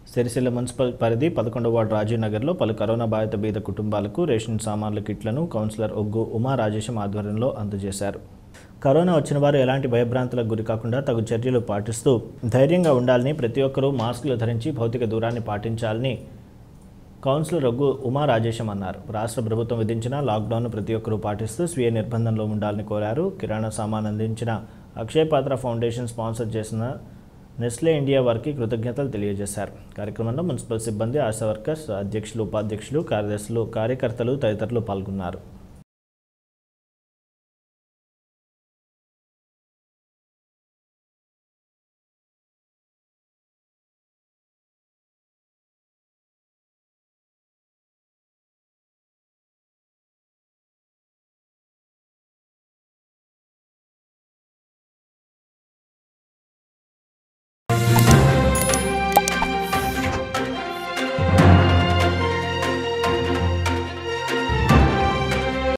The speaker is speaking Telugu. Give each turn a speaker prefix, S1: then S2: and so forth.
S1: సిరిసిల్ల మున్సిపల్ పరిధి పదకొండవ వార్డు రాజీవ్ నగర్లో పలు కరోనా బాధిత బీద కుటుంబాలకు రేషన్ సామాన్ల కిట్లను కౌన్సిలర్ ఒగ్గు ఉమా రాజేశం ఆధ్వర్యంలో అందజేశారు కరోనా వచ్చిన వారు ఎలాంటి భయభ్రాంతులకు గురికాకుండా తగు చర్యలు పాటిస్తూ ధైర్యంగా ఉండాలని ప్రతి ఒక్కరూ మాస్కులు ధరించి భౌతిక దూరాన్ని పాటించాలని కౌన్సిలర్ రఘు ఉమా రాజేశం అన్నారు రాష్ట్ర ప్రభుత్వం విధించిన లాక్డౌన్ను ప్రతి ఒక్కరూ పాటిస్తూ స్వీయ నిర్బంధంలో ఉండాలని కోరారు కిరాణా సామాన్ అందించిన అక్షయ్ పాత్ర ఫౌండేషన్ స్పాన్సర్ చేసిన నెస్లే ఇండియా వారికి కృతజ్ఞతలు తెలియజేశారు కార్యక్రమంలో మున్సిపల్ సిబ్బంది ఆశా వర్కర్స్ అధ్యక్షులు ఉపాధ్యక్షులు కార్యదర్శులు కార్యకర్తలు తదితరులు పాల్గొన్నారు